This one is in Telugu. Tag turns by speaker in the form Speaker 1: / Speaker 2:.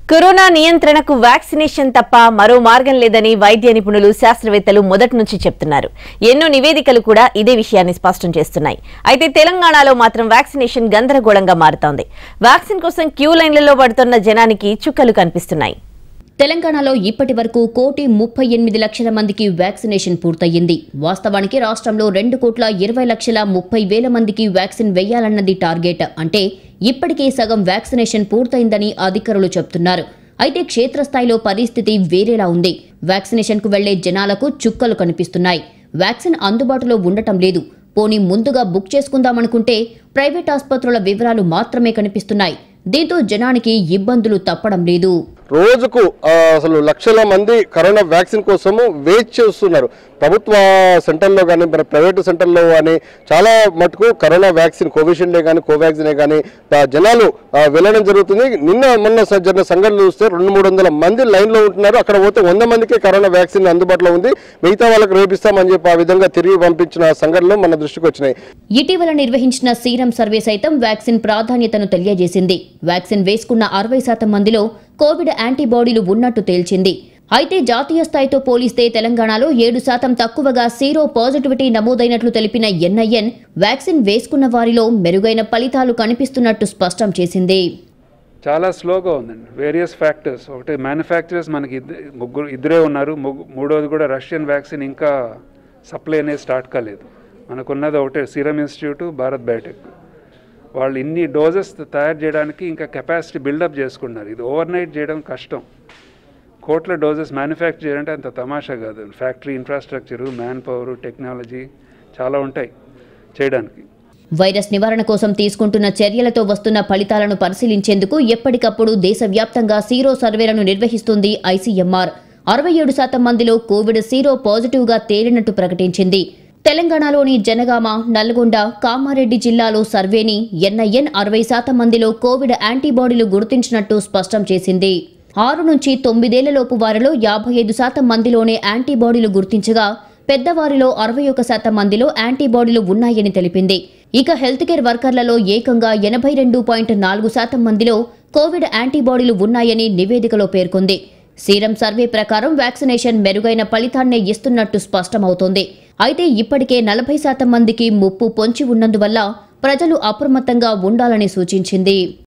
Speaker 1: కరోనా నియంత్రణకు వ్యాక్సినేషన్ తప్ప మరో మార్గం లేదని వైద్య నిపుణులు శాస్త్రవేత్తలు మొదటి నుంచి చెప్తున్నారు ఎన్నో నివేదికలు కూడా ఇదే విషయాన్ని స్పష్టం చేస్తున్నాయి అయితే తెలంగాణలో మాత్రం వ్యాక్సినేషన్ గందరగోళంగా మారుతోంది వ్యాక్సిన్ కోసం క్యూ లైన్లలో పడుతున్న జనానికి చుక్కలు కనిపిస్తున్నాయి
Speaker 2: తెలంగాణలో ఇప్పటి వరకు కోటి ముప్పై ఎనిమిది లక్షల మందికి వ్యాక్సినేషన్ పూర్తయింది వాస్తవానికి రాష్ట్రంలో రెండు కోట్ల ఇరవై లక్షల ముప్పై వేల మందికి వ్యాక్సిన్ వేయాలన్నది టార్గెట్ అంటే ఇప్పటికే సగం వ్యాక్సినేషన్ పూర్తయిందని అధికారులు చెబుతున్నారు అయితే క్షేత్రస్థాయిలో పరిస్థితి వేరేలా ఉంది వ్యాక్సినేషన్కు వెళ్లే జనాలకు చుక్కలు కనిపిస్తున్నాయి వ్యాక్సిన్ అందుబాటులో ఉండటం లేదు పోనీ ముందుగా బుక్ చేసుకుందామనుకుంటే ప్రైవేట్ ఆసుపత్రుల వివరాలు మాత్రమే కనిపిస్తున్నాయి దీంతో జనానికి ఇబ్బందులు తప్పడం లేదు
Speaker 3: రోజుకు ఆ, అసలు లక్షల మంది కరోనా వ్యాక్సిన్ కోసము వెయిట్ చేస్తున్నారు ప్రభుత్వ సెంటర్లో కానీ మరి ప్రైవేటు సెంటర్లో కానీ చాలా మటుకు కరోనా వ్యాక్సిన్ కోవిషీల్డే కానీ కోవాక్సినే కానీ ఆ, జనాలు ఆ, వెళ్ళడం జరుగుతుంది నిన్న మొన్న స- జరిగిన సంఘటనలు చూస్తే రెండు మూడు వందల మంది లైన్లో ఉంటున్నారు అక్కడ పోతే వంద మందికి కరోనా వ్యాక్సిన్ అందుబాటులో ఉంది మిగతా వాళ్ళకి రేపిస్తామని చెప్పి ఆ విధంగా తిరిగి పంపించిన సంఘటనలు మన దృష్టికి వచ్చినాయి
Speaker 2: ఇటీవల నిర్వహించిన సీరం సర్వే సైతం వ్యాక్సిన్ ప్రాధాన్యతను తెలియజేసింది వ్యాక్సిన్ వేసుకున్న అరవై శాతం మందిలో కోవిడ్ యాంటీబాడీలు ఉన్నట్టు తేల్చింది అయితే జాతీయ స్థాయితో పోలిస్తే తెలంగాణలో ఏడు శాతం తక్కువగా సీరో పాజిటివిటీ నమోదైనట్లు తెలిపిన ఎన్ఐఎన్ వ్యాక్సిన్ వేసుకున్న వారిలో మెరుగైన ఫలితాలు కనిపిస్తున్నట్టు స్పష్టం చేసింది
Speaker 4: చాలా స్లోగా ఉందండి వేరియస్ ఫ్యాక్టర్స్ ఒకటి మ్యానుఫ్యాక్చరర్స్ మనకి ఇద్ద- ముగ్గురు ఇద్దరే ఉన్నారు ముగ్గు- మూడోది కూడా రష్యన్ వ్యాక్సిన్ ఇంకా సప్లై అనేది స్టార్ట్ కాలేదు మనకున్నది ఒకటే సీరం ఇన్స్టిట్యూట్ భారత్ బయోటెక్ వాళ్ళు ఇన్ని డోజెస్ తయారు చేయడానికి ఇంకా కెపాసిటీ బిల్డప్ చేసుకున్నారు ఇది ఓవర్ నైట్ చేయడం కష్టం కోట్ల డోజెస్ మ్యానుఫ్యాక్చర్ చేయాలంటే అంత తమాషా కాదు factory infrastructure man power technology చాలా ఉంటాయి చేయడానికి
Speaker 2: వైరస్ నివారణ కోసం తీసుకుంటున్న చర్యలతో వస్తున్న ఫలితాలను పరిశీలించేందుకు ఎప్పటికప్పుడు దేశవ్యాప్తంగా సీరో సర్వేలను నిర్వహిస్తుంది ఐసీఎంఆర్ అరవై ఏడు శాతం మందిలో కోవిడ్ సీరో పాజిటివ్గా తేలినట్టు ప్రకటించింది తెలంగాణలోని జనగామ నల్గొండ కామారెడ్డి జిల్లాలో సర్వేని ఎన్ఐఎన్ అరవై శాతం మందిలో కోవిడ్ యాంటీబాడీలు గుర్తించినట్టు స్పష్టం చేసింది ఆరు నుంచి తొమ్మిదేళ్లలోపు వారిలో యాభై ఐదు శాతం మందిలోనే యాంటీబాడీలు గుర్తించగా పెద్దవారిలో అరవై ఒక శాతం మందిలో యాంటీబాడీలు ఉన్నాయని తెలిపింది ఇక హెల్త్ కేర్ వర్కర్లలో ఏకంగా ఎనభై రెండు పాయింట్ నాలుగు శాతం మందిలో కోవిడ్ యాంటీబాడీలు ఉన్నాయని నివేదికలో పేర్కొంది సీరం సర్వే ప్రకారం వ్యాక్సినేషన్ మెరుగైన ఫలితాన్నే ఇస్తున్నట్టు స్పష్టమవుతోంది అయితే ఇప్పటికే నలభై శాతం మందికి ముప్పు పొంచి ఉన్నందువల్ల ప్రజలు అప్రమత్తంగా ఉండాలని సూచించింది